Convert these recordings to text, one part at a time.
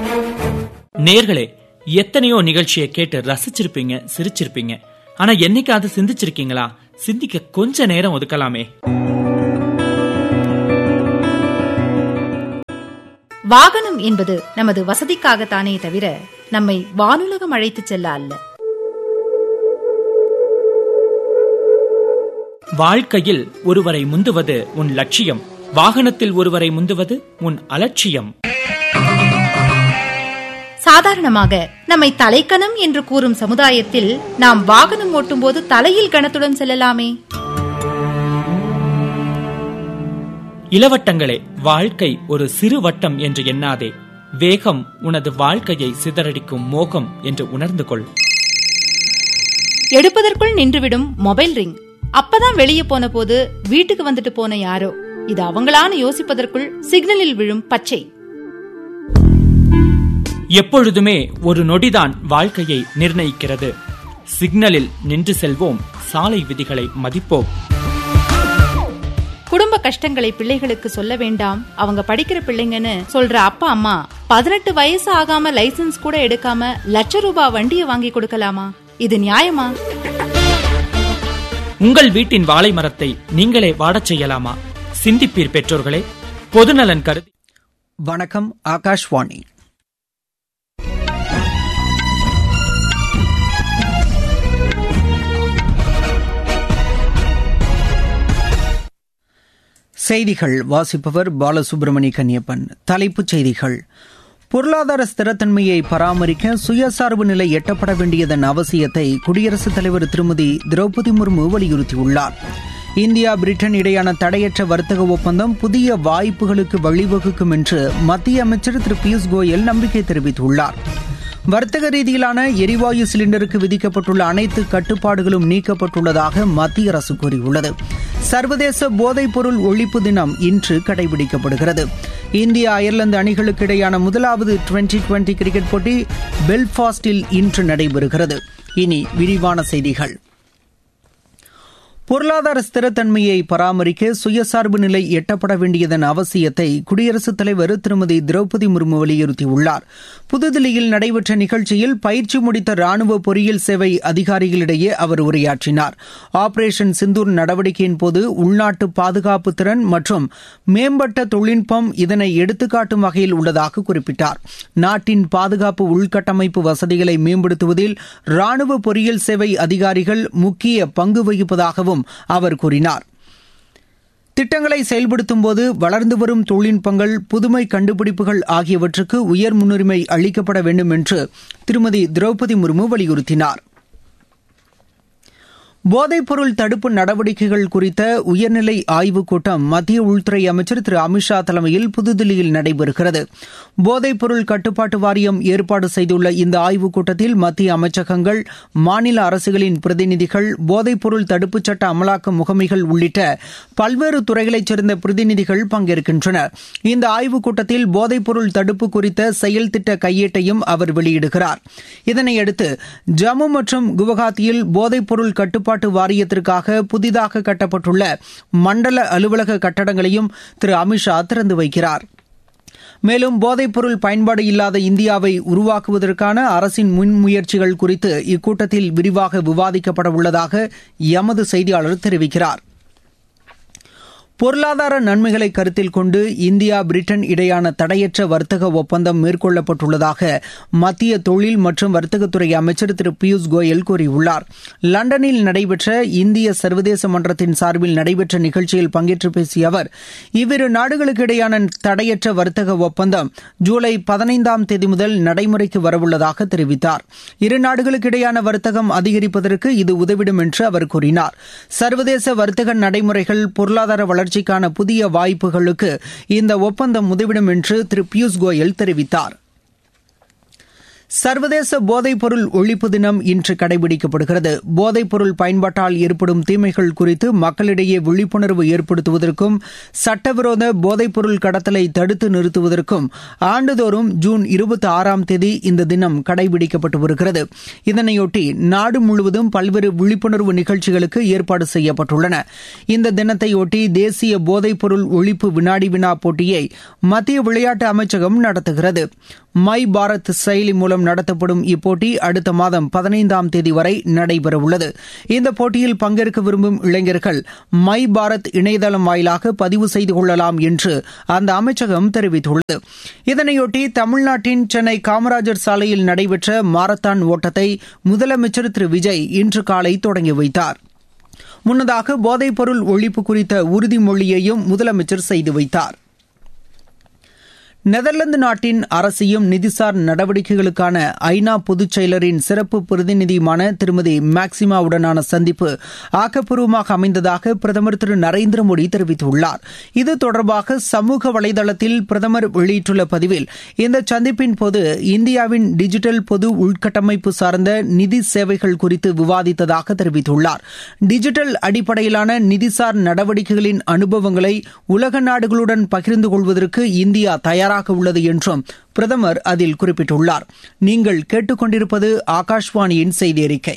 நேர்களே எத்தனையோ நிகழ்ச்சியை கேட்டு ரசிச்சிருப்பீங்க சிரிச்சிருப்பீங்க ஆனா என்னைக்காவது சிந்திச்சிருக்கீங்களா சிந்திக்க கொஞ்ச நேரம் ஒதுக்கலாமே வாகனம் என்பது நமது வசதிக்காகத்தானே தவிர நம்மை வானுலகம் அழைத்துச் செல்ல அல்ல வாழ்க்கையில் ஒருவரை முந்துவது உன் லட்சியம் வாகனத்தில் ஒருவரை முந்துவது உன் அலட்சியம் சாதாரணமாக நம்மை தலைக்கணம் என்று கூறும் சமுதாயத்தில் நாம் வாகனம் ஓட்டும்போது தலையில் கணத்துடன் செல்லலாமே இளவட்டங்களே வாழ்க்கை ஒரு சிறு வட்டம் என்று எண்ணாதே வேகம் உனது வாழ்க்கையை சிதறடிக்கும் மோகம் என்று உணர்ந்து கொள் எடுப்பதற்குள் நின்றுவிடும் மொபைல் ரிங் அப்பதான் வெளியே போன போது வீட்டுக்கு வந்துட்டு போன யாரோ இது அவங்களான்னு யோசிப்பதற்குள் சிக்னலில் விழும் பச்சை எப்பொழுதுமே ஒரு நொடிதான் வாழ்க்கையை நிர்ணயிக்கிறது சிக்னலில் நின்று செல்வோம் சாலை விதிகளை மதிப்போம் குடும்ப கஷ்டங்களை பிள்ளைகளுக்கு சொல்ல வேண்டாம் அவங்க படிக்கிற பிள்ளைங்கன்னு சொல்ற அப்பா அம்மா பதினெட்டு வயசு ஆகாம லைசென்ஸ் கூட எடுக்காம லட்ச ரூபாய் வண்டியை வாங்கி கொடுக்கலாமா இது நியாயமா உங்கள் வீட்டின் வாழை மரத்தை நீங்களே வாடச் செய்யலாமா சிந்திப்பீர் பெற்றோர்களே பொதுநலன் கருதி வணக்கம் ஆகாஷ்வாணி செய்திகள் வாசிப்பவர் பாலசுப்ரமணி கன்னியப்பன் தலைப்புச் செய்திகள் பொருளாதார ஸ்திரத்தன்மையை பராமரிக்க சுயசார்பு நிலை எட்டப்பட வேண்டியதன் அவசியத்தை குடியரசுத் தலைவர் திருமதி திரௌபதி முர்மு வலியுறுத்தியுள்ளார் இந்தியா பிரிட்டன் இடையான தடையற்ற வர்த்தக ஒப்பந்தம் புதிய வாய்ப்புகளுக்கு வழிவகுக்கும் என்று மத்திய அமைச்சர் திரு பியூஷ் கோயல் நம்பிக்கை தெரிவித்துள்ளார் வர்த்தக ரீதியிலான எரிவாயு சிலிண்டருக்கு விதிக்கப்பட்டுள்ள அனைத்து கட்டுப்பாடுகளும் நீக்கப்பட்டுள்ளதாக மத்திய அரசு கூறியுள்ளது சர்வதேச போதைப்பொருள் ஒழிப்பு தினம் இன்று கடைபிடிக்கப்படுகிறது இந்திய அயர்லாந்து அணிகளுக்கு இடையான முதலாவது டுவெண்டி டுவெண்டி கிரிக்கெட் போட்டி பெல்பாஸ்டில் இன்று நடைபெறுகிறது இனி விரிவான செய்திகள் பொருளாதார ஸ்திரத்தன்மையை பராமரிக்க சுயசார்பு நிலை எட்டப்பட வேண்டியதன் அவசியத்தை குடியரசுத் தலைவர் திருமதி திரௌபதி முர்மு வலியுறுத்தியுள்ளார் புதுதில்லியில் நடைபெற்ற நிகழ்ச்சியில் பயிற்சி முடித்த ராணுவ பொறியியல் சேவை அதிகாரிகளிடையே அவர் உரையாற்றினார் ஆபரேஷன் சிந்தூர் நடவடிக்கையின் போது உள்நாட்டு பாதுகாப்பு திறன் மற்றும் மேம்பட்ட தொழில்நுட்பம் இதனை எடுத்துக்காட்டும் வகையில் உள்ளதாக குறிப்பிட்டார் நாட்டின் பாதுகாப்பு உள்கட்டமைப்பு வசதிகளை மேம்படுத்துவதில் ராணுவ பொறியியல் சேவை அதிகாரிகள் முக்கிய பங்கு வகிப்பதாகவும் அவர் கூறினார் திட்டங்களை செயல்படுத்தும் போது வளர்ந்து வரும் தொழில்நுட்பங்கள் புதுமை கண்டுபிடிப்புகள் ஆகியவற்றுக்கு உயர் முன்னுரிமை அளிக்கப்பட வேண்டும் என்று திருமதி திரௌபதி முர்மு வலியுறுத்தினார் போதைப்பொருள் தடுப்பு நடவடிக்கைகள் குறித்த உயர்நிலை ஆய்வுக் கூட்டம் மத்திய உள்துறை அமைச்சர் திரு அமித்ஷா தலைமையில் புதுதில்லியில் நடைபெறுகிறது போதைப்பொருள் கட்டுப்பாட்டு வாரியம் ஏற்பாடு செய்துள்ள இந்த ஆய்வுக் கூட்டத்தில் மத்திய அமைச்சகங்கள் மாநில அரசுகளின் பிரதிநிதிகள் போதைப்பொருள் தடுப்புச் சட்ட அமலாக்க முகமைகள் உள்ளிட்ட பல்வேறு துறைகளைச் சேர்ந்த பிரதிநிதிகள் பங்கேற்கின்றனர் இந்த ஆய்வுக் கூட்டத்தில் போதைப்பொருள் தடுப்பு குறித்த செயல் திட்ட கையேட்டையும் அவர் வெளியிடுகிறார் இதனையடுத்து ஜம்மு மற்றும் குவஹாத்தியில் போதைப்பொருள் கட்டுப்பாட்டு கட்டுப்பாட்டு வாரியத்திற்காக புதிதாக கட்டப்பட்டுள்ள மண்டல அலுவலக கட்டடங்களையும் திரு அமித்ஷா திறந்து வைக்கிறார் மேலும் போதைப்பொருள் பயன்பாடு இல்லாத இந்தியாவை உருவாக்குவதற்கான அரசின் முன்முயற்சிகள் குறித்து இக்கூட்டத்தில் விரிவாக விவாதிக்கப்பட உள்ளதாக எமது செய்தியாளர் தெரிவிக்கிறார் பொருளாதார நன்மைகளை கருத்தில் கொண்டு இந்தியா பிரிட்டன் இடையான தடையற்ற வர்த்தக ஒப்பந்தம் மேற்கொள்ளப்பட்டுள்ளதாக மத்திய தொழில் மற்றும் வர்த்தகத்துறை அமைச்சர் திரு பியூஷ் கோயல் கூறியுள்ளார் லண்டனில் நடைபெற்ற இந்திய சர்வதேச மன்றத்தின் சார்பில் நடைபெற்ற நிகழ்ச்சியில் பங்கேற்று பேசிய அவர் இவ்விரு நாடுகளுக்கு இடையான தடையற்ற வர்த்தக ஒப்பந்தம் ஜூலை பதினைந்தாம் தேதி முதல் நடைமுறைக்கு வரவுள்ளதாக தெரிவித்தார் இரு நாடுகளுக்கு இடையான வர்த்தகம் அதிகரிப்பதற்கு இது உதவிடும் என்று அவர் கூறினார் சர்வதேச வர்த்தக நடைமுறைகள் பொருளாதார வளர்ச்சி வளர்ச்சிக்கான புதிய வாய்ப்புகளுக்கு இந்த ஒப்பந்தம் உதவிடும் என்று திரு பியூஷ் கோயல் தெரிவித்தார் சர்வதேச போதைப்பொருள் ஒழிப்பு தினம் இன்று கடைபிடிக்கப்படுகிறது போதைப்பொருள் பயன்பாட்டால் ஏற்படும் தீமைகள் குறித்து மக்களிடையே விழிப்புணர்வு ஏற்படுத்துவதற்கும் சட்டவிரோத போதைப்பொருள் கடத்தலை தடுத்து நிறுத்துவதற்கும் ஆண்டுதோறும் ஜூன் இருபத்தி ஆறாம் தேதி இந்த தினம் கடைபிடிக்கப்பட்டு வருகிறது இதனையொட்டி நாடு முழுவதும் பல்வேறு விழிப்புணர்வு நிகழ்ச்சிகளுக்கு ஏற்பாடு செய்யப்பட்டுள்ளன இந்த தினத்தையொட்டி தேசிய போதைப்பொருள் ஒழிப்பு வினாடி வினா போட்டியை மத்திய விளையாட்டு அமைச்சகம் நடத்துகிறது மை பாரத் செயலி மூலம் நடத்தப்படும் இப்போட்டி அடுத்த மாதம் பதினைந்தாம் தேதி வரை நடைபெறவுள்ளது இந்த போட்டியில் பங்கேற்க விரும்பும் இளைஞர்கள் மை பாரத் இணையதளம் வாயிலாக பதிவு செய்து கொள்ளலாம் என்று அந்த அமைச்சகம் தெரிவித்துள்ளது இதனையொட்டி தமிழ்நாட்டின் சென்னை காமராஜர் சாலையில் நடைபெற்ற மாரத்தான் ஓட்டத்தை முதலமைச்சர் திரு விஜய் இன்று காலை தொடங்கி வைத்தார் முன்னதாக போதைப்பொருள் ஒழிப்பு குறித்த உறுதிமொழியையும் முதலமைச்சர் செய்து வைத்தார் நெதர்லாந்து நாட்டின் அரசியும் நிதிசார் நடவடிக்கைகளுக்கான ஐநா பொதுச் செயலரின் சிறப்பு பிரதிநிதியுமான திருமதி மேக்சிமாவுடனான சந்திப்பு ஆக்கப்பூர்வமாக அமைந்ததாக பிரதமர் திரு நரேந்திர மோடி தெரிவித்துள்ளார் இது தொடர்பாக சமூக வலைதளத்தில் பிரதமர் வெளியிட்டுள்ள பதிவில் இந்த சந்திப்பின் போது இந்தியாவின் டிஜிட்டல் பொது உள்கட்டமைப்பு சார்ந்த நிதி சேவைகள் குறித்து விவாதித்ததாக தெரிவித்துள்ளார் டிஜிட்டல் அடிப்படையிலான நிதிசார் நடவடிக்கைகளின் அனுபவங்களை உலக நாடுகளுடன் பகிர்ந்து கொள்வதற்கு இந்தியா தயாராக தயாராக உள்ளது என்றும் பிரதமர் அதில் குறிப்பிட்டுள்ளார் நீங்கள் கேட்டுக்கொண்டிருப்பது ஆகாஷ்வாணியின் செய்தி அறிக்கை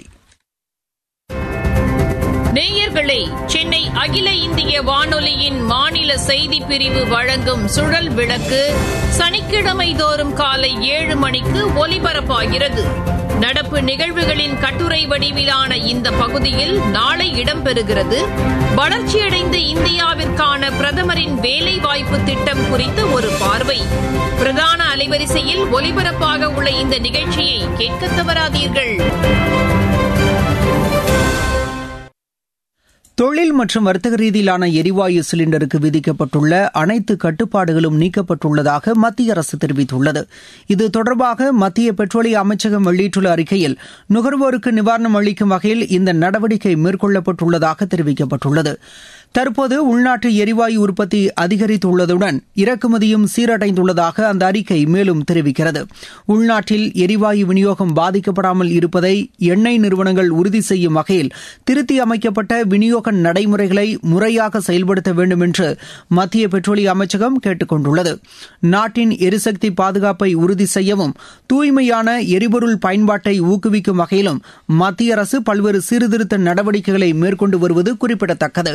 நேயர்களே சென்னை அகில இந்திய வானொலியின் மாநில செய்தி பிரிவு வழங்கும் சுழல் விளக்கு சனிக்கிழமை தோறும் காலை ஏழு மணிக்கு ஒலிபரப்பாகிறது நடப்பு நிகழ்வுகளின் கட்டுரை வடிவிலான இந்த பகுதியில் நாளை இடம்பெறுகிறது வளர்ச்சியடைந்த இந்தியாவிற்கான பிரதமரின் வேலைவாய்ப்பு திட்டம் குறித்த ஒரு பார்வை பிரதான அலைவரிசையில் ஒலிபரப்பாக உள்ள இந்த நிகழ்ச்சியை கேட்க தவறாதீர்கள் தொழில் மற்றும் வர்த்தக ரீதியிலான எரிவாயு சிலிண்டருக்கு விதிக்கப்பட்டுள்ள அனைத்து கட்டுப்பாடுகளும் நீக்கப்பட்டுள்ளதாக மத்திய அரசு தெரிவித்துள்ளது இது தொடர்பாக மத்திய பெட்ரோலிய அமைச்சகம் வெளியிட்டுள்ள அறிக்கையில் நுகர்வோருக்கு நிவாரணம் அளிக்கும் வகையில் இந்த நடவடிக்கை மேற்கொள்ளப்பட்டுள்ளதாக தெரிவிக்கப்பட்டுள்ளது தற்போது உள்நாட்டு எரிவாயு உற்பத்தி அதிகரித்துள்ளதுடன் இறக்குமதியும் சீரடைந்துள்ளதாக அந்த அறிக்கை மேலும் தெரிவிக்கிறது உள்நாட்டில் எரிவாயு விநியோகம் பாதிக்கப்படாமல் இருப்பதை எண்ணெய் நிறுவனங்கள் உறுதி செய்யும் வகையில் திருத்தி அமைக்கப்பட்ட விநியோக நடைமுறைகளை முறையாக செயல்படுத்த வேண்டும் என்று மத்திய பெட்ரோலிய அமைச்சகம் கேட்டுக் கொண்டுள்ளது நாட்டின் எரிசக்தி பாதுகாப்பை உறுதி செய்யவும் தூய்மையான எரிபொருள் பயன்பாட்டை ஊக்குவிக்கும் வகையிலும் மத்திய அரசு பல்வேறு சீர்திருத்த நடவடிக்கைகளை மேற்கொண்டு வருவது குறிப்பிடத்தக்கது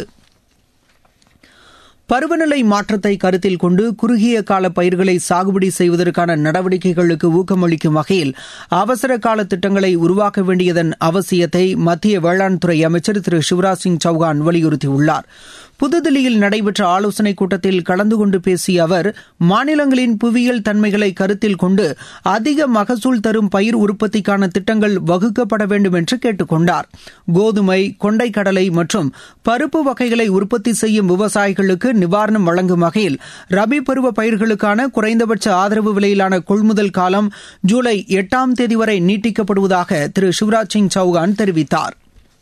பருவநிலை மாற்றத்தை கருத்தில் கொண்டு குறுகிய கால பயிர்களை சாகுபடி செய்வதற்கான நடவடிக்கைகளுக்கு ஊக்கமளிக்கும் வகையில் அவசர கால திட்டங்களை உருவாக்க வேண்டியதன் அவசியத்தை மத்திய வேளாண் துறை அமைச்சர் திரு சிவராஜ் சிங் சௌகான் வலியுறுத்தியுள்ளார் புதுதில்லியில் நடைபெற்ற ஆலோசனைக் கூட்டத்தில் கலந்து கொண்டு பேசிய அவர் மாநிலங்களின் புவியியல் தன்மைகளை கருத்தில் கொண்டு அதிக மகசூல் தரும் பயிர் உற்பத்திக்கான திட்டங்கள் வகுக்கப்பட வேண்டும் என்று கேட்டுக் கொண்டார் கோதுமை கொண்டை கடலை மற்றும் பருப்பு வகைகளை உற்பத்தி செய்யும் விவசாயிகளுக்கு நிவாரணம் வழங்கும் வகையில் ரபி பருவ பயிர்களுக்கான குறைந்தபட்ச ஆதரவு விலையிலான கொள்முதல் காலம் ஜூலை எட்டாம் தேதி வரை நீட்டிக்கப்படுவதாக திரு சிவராஜ் சிங் சௌகான் தெரிவித்தார்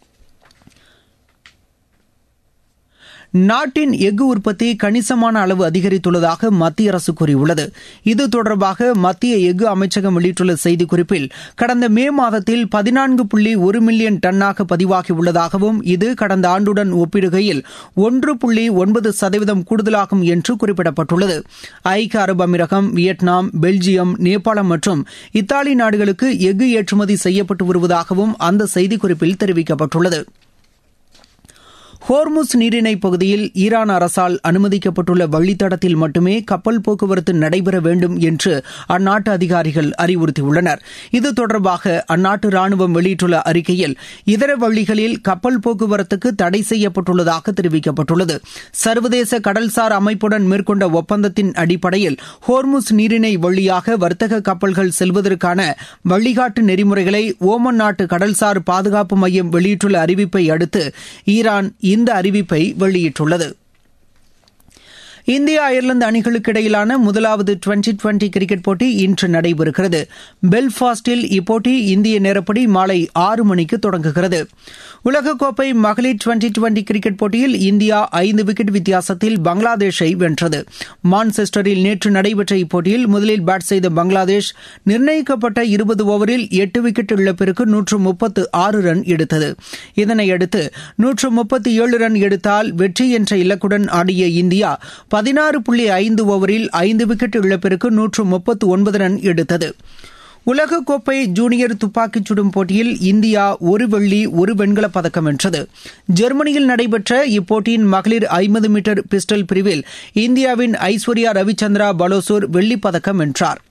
நாட்டின் எஃகு உற்பத்தி கணிசமான அளவு அதிகரித்துள்ளதாக மத்திய அரசு கூறியுள்ளது இது தொடர்பாக மத்திய எஃகு அமைச்சகம் வெளியிட்டுள்ள செய்திக்குறிப்பில் கடந்த மே மாதத்தில் பதினான்கு புள்ளி ஒரு மில்லியன் டன்னாக பதிவாகியுள்ளதாகவும் இது கடந்த ஆண்டுடன் ஒப்பிடுகையில் ஒன்று புள்ளி ஒன்பது சதவீதம் கூடுதலாகும் என்று குறிப்பிடப்பட்டுள்ளது ஐக்கிய அரபு அமீரகம் வியட்நாம் பெல்ஜியம் நேபாளம் மற்றும் இத்தாலி நாடுகளுக்கு எஃகு ஏற்றுமதி செய்யப்பட்டு வருவதாகவும் அந்த செய்திக்குறிப்பில் தெரிவிக்கப்பட்டுள்ளது ஹோர்முஸ் நீரிணை பகுதியில் ஈரான் அரசால் அனுமதிக்கப்பட்டுள்ள வழித்தடத்தில் மட்டுமே கப்பல் போக்குவரத்து நடைபெற வேண்டும் என்று அந்நாட்டு அதிகாரிகள் அறிவுறுத்தியுள்ளனர் இது தொடர்பாக அந்நாட்டு ராணுவம் வெளியிட்டுள்ள அறிக்கையில் இதர வழிகளில் கப்பல் போக்குவரத்துக்கு தடை செய்யப்பட்டுள்ளதாக தெரிவிக்கப்பட்டுள்ளது சர்வதேச கடல்சார் அமைப்புடன் மேற்கொண்ட ஒப்பந்தத்தின் அடிப்படையில் ஹோர்முஸ் நீரிணை வழியாக வர்த்தக கப்பல்கள் செல்வதற்கான வழிகாட்டு நெறிமுறைகளை ஓமன் நாட்டு கடல்சார் பாதுகாப்பு மையம் வெளியிட்டுள்ள அறிவிப்பை அடுத்து ஈரான் இந்த அறிவிப்பை வெளியிட்டுள்ளது இந்தியா அயர்லாந்து அணிகளுக்கு இடையிலான முதலாவது டுவெண்டி டுவெண்டி கிரிக்கெட் போட்டி இன்று நடைபெறுகிறது பெல்பாஸ்டில் இப்போட்டி இந்திய நேரப்படி மாலை ஆறு மணிக்கு தொடங்குகிறது உலகக்கோப்பை மகளிர் டுவெண்டி டுவெண்டி கிரிக்கெட் போட்டியில் இந்தியா ஐந்து விக்கெட் வித்தியாசத்தில் பங்களாதேஷை வென்றது மான்செஸ்டரில் நேற்று நடைபெற்ற இப்போட்டியில் முதலில் பேட் செய்த பங்களாதேஷ் நிர்ணயிக்கப்பட்ட இருபது ஓவரில் எட்டு விக்கெட் இழப்பிற்கு நூற்று முப்பத்து ஆறு ரன் எடுத்தது இதனையடுத்து நூற்று முப்பத்தி ஏழு ரன் எடுத்தால் வெற்றி என்ற இலக்குடன் ஆடிய இந்தியா பதினாறு புள்ளி ஐந்து ஓவரில் ஐந்து விக்கெட் இழப்பிற்கு நூற்று முப்பத்து ஒன்பது ரன் எடுத்தது உலகக்கோப்பை ஜூனியர் துப்பாக்கிச் சுடும் போட்டியில் இந்தியா ஒரு வெள்ளி ஒரு வெண்கலப் பதக்கம் வென்றது ஜெர்மனியில் நடைபெற்ற இப்போட்டியின் மகளிர் ஐம்பது மீட்டர் பிஸ்டல் பிரிவில் இந்தியாவின் ஐஸ்வர்யா ரவிச்சந்திரா பலோசூர் வெள்ளிப் பதக்கம் வென்றார்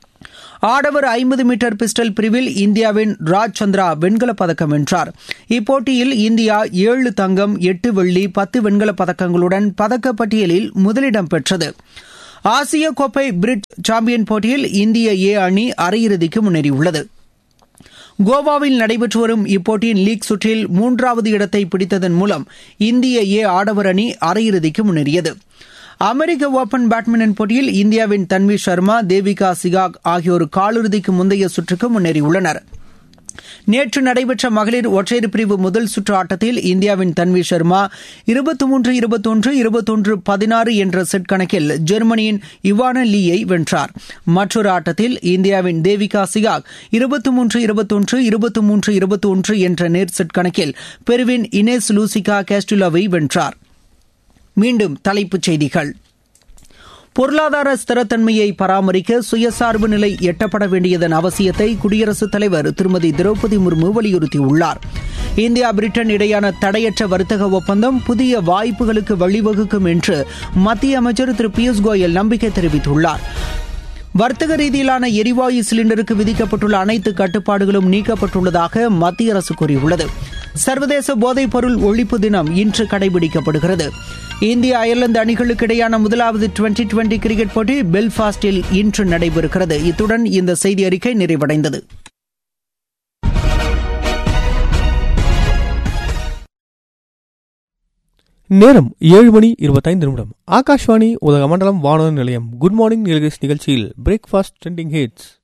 ஆடவர் ஐம்பது மீட்டர் பிஸ்டல் பிரிவில் இந்தியாவின் ராஜ் சந்திரா வெண்கலப் பதக்கம் வென்றார் இப்போட்டியில் இந்தியா ஏழு தங்கம் எட்டு வெள்ளி பத்து வெண்கலப் பதக்கங்களுடன் பதக்கப்பட்டியலில் முதலிடம் பெற்றது ஆசிய கோப்பை பிரிட் சாம்பியன் போட்டியில் இந்திய ஏ அணி அரையிறுதிக்கு முன்னேறியுள்ளது கோவாவில் நடைபெற்று வரும் இப்போட்டியின் லீக் சுற்றில் மூன்றாவது இடத்தை பிடித்ததன் மூலம் இந்திய ஏ ஆடவர் அணி அரையிறுதிக்கு முன்னேறியது அமெரிக்க ஓபன் பேட்மிண்டன் போட்டியில் இந்தியாவின் தன்வி சர்மா தேவிகா சிகாக் ஆகியோர் காலிறுதிக்கு முந்தைய சுற்றுக்கு முன்னேறியுள்ளனர் நேற்று நடைபெற்ற மகளிர் ஒற்றையர் பிரிவு முதல் சுற்று ஆட்டத்தில் இந்தியாவின் தன்வி சர்மா இருபத்தி மூன்று இருபத்தொன்று இருபத்தொன்று பதினாறு என்ற செட் கணக்கில் ஜெர்மனியின் இவான லீயை வென்றார் மற்றொரு ஆட்டத்தில் இந்தியாவின் தேவிகா சிகாக் இருபத்தி மூன்று இருபத்தொன்று இருபத்தி மூன்று இருபத்தி ஒன்று என்ற நேர் செட் கணக்கில் பெருவின் இனேஸ் லூசிகா கேஸ்டுலாவை வென்றார் மீண்டும் தலைப்புச் செய்திகள் பொருளாதார ஸ்திரத்தன்மையை பராமரிக்க சுயசார்பு நிலை எட்டப்பட வேண்டியதன் அவசியத்தை குடியரசுத் தலைவர் திருமதி திரௌபதி முர்மு வலியுறுத்தியுள்ளார் இந்தியா பிரிட்டன் இடையான தடையற்ற வர்த்தக ஒப்பந்தம் புதிய வாய்ப்புகளுக்கு வழிவகுக்கும் என்று மத்திய அமைச்சர் திரு பியூஷ் கோயல் நம்பிக்கை தெரிவித்துள்ளார் வர்த்தக ரீதியிலான எரிவாயு சிலிண்டருக்கு விதிக்கப்பட்டுள்ள அனைத்து கட்டுப்பாடுகளும் நீக்கப்பட்டுள்ளதாக மத்திய அரசு கூறியுள்ளது சர்வதேச போதைப் பொருள் ஒழிப்பு தினம் இன்று கடைபிடிக்கப்படுகிறது இந்திய அயர்லாந்து அணிகளுக்கு இடையான முதலாவது டுவெண்டி டுவெண்டி கிரிக்கெட் போட்டி பெல்பாஸ்டில் இன்று நடைபெறுகிறது இத்துடன் இந்த செய்தி அறிக்கை நிறைவடைந்தது நேரம் ஏழு மணி இருபத்தைந்து நிமிடம் ஆகாஷ்வாணி உதகமண்டலம் வானொலி நிலையம் குட் மார்னிங் நிகழ்ச்சியில் பிரேக்ஃபாஸ்ட் ட்ரெண்டிங் ஹிட்ஸ்